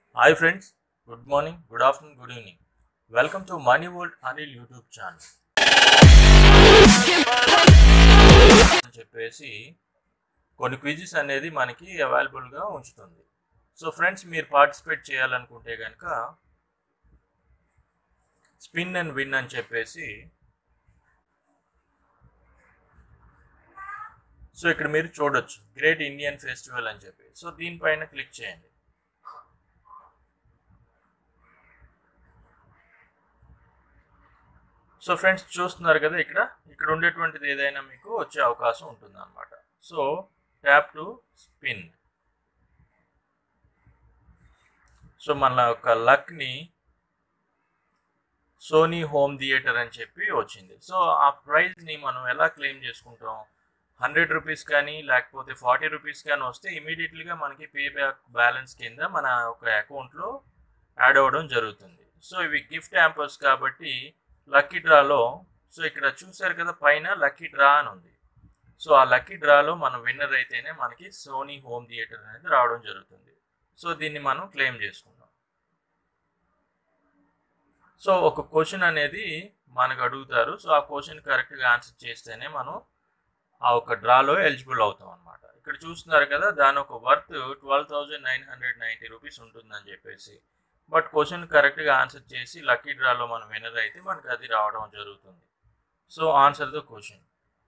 hi friends good morning good afternoon good evening welcome to money world Anil YouTube channel అని చెప్పేసి కొన్ని quizzes అనేది మనకి అవైలబుల్గా ఉంచుతుంది సో ఫ్రెండ్స్ మీరు పార్టిసిపేట్ చేయాలనుకుంటే కనుక స్పిన్ అండ్ విన్ అని చెప్పేసి సో ఇక్కడ మీరు చూడొచ్చు గ్రేట్ ఇండియన్ ఫెస్టివల్ అని చెప్పి సో దీనిపైన క్లిక్ చేయండి సో ఫ్రెండ్స్ చూస్తున్నారు కదా ఇక్కడ ఇక్కడ ఉండేటువంటిది ఏదైనా మీకు వచ్చే అవకాశం ఉంటుంది అనమాట so tap to spin so మన యొక్క లక్ని సోనీ హోమ్ థియేటర్ అని చెప్పి వచ్చింది సో ఆ ప్రైజ్ని మనం ఎలా క్లెయిమ్ చేసుకుంటాం హండ్రెడ్ రూపీస్ కానీ లేకపోతే ఫార్టీ రూపీస్ కానీ వస్తే ఇమీడియట్లీగా మనకి పే బ్యాక్ బ్యాలెన్స్ కింద మన ఒక అకౌంట్లో యాడ్ అవ్వడం జరుగుతుంది సో ఇవి గిఫ్ట్ యాంపర్స్ కాబట్టి లక్కీ డ్రాలో సో ఇక్కడ చూసారు కదా పైన లక్కీ డ్రా అని ఉంది సో ఆ లక్కీ డ్రాలో మనం విన్నర్ అయితేనే మనకి సోనీ హోమ్ థియేటర్ అనేది రావడం జరుగుతుంది సో దీన్ని మనం క్లెయిమ్ చేసుకుందాం సో ఒక క్వశ్చన్ అనేది మనకు అడుగుతారు సో ఆ క్వశ్చన్ కరెక్ట్గా ఆన్సర్ చేస్తేనే మనం ఆ ఒక డ్రాలో ఎలిజిబుల్ అవుతాం అనమాట ఇక్కడ చూస్తున్నారు కదా దాని ఒక worth twelve thousand nine hundred ninety rupees ఉంటుందని చెప్పేసి బట్ క్వశ్చన్ కరెక్ట్గా ఆన్సర్ చేసి లక్కీ డ్రాలో మనం వినర్ అయితే మనకి అది రావడం జరుగుతుంది so answer the question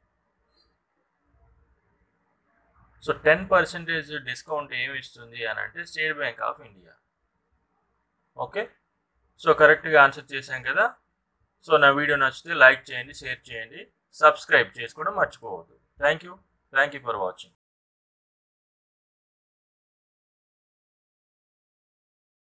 so ten percentage discount ఏమి ఇస్తుంది అని అంటే State Bank of India okay so కరెక్ట్గా ఆన్సర్ చేశాం కదా సో నా వీడియో నచ్చితే లైక్ చేయండి షేర్ చేయండి సబ్స్క్రైబ్ చేసుకోవడం మర్చిపోవద్దు thank you thank you for watching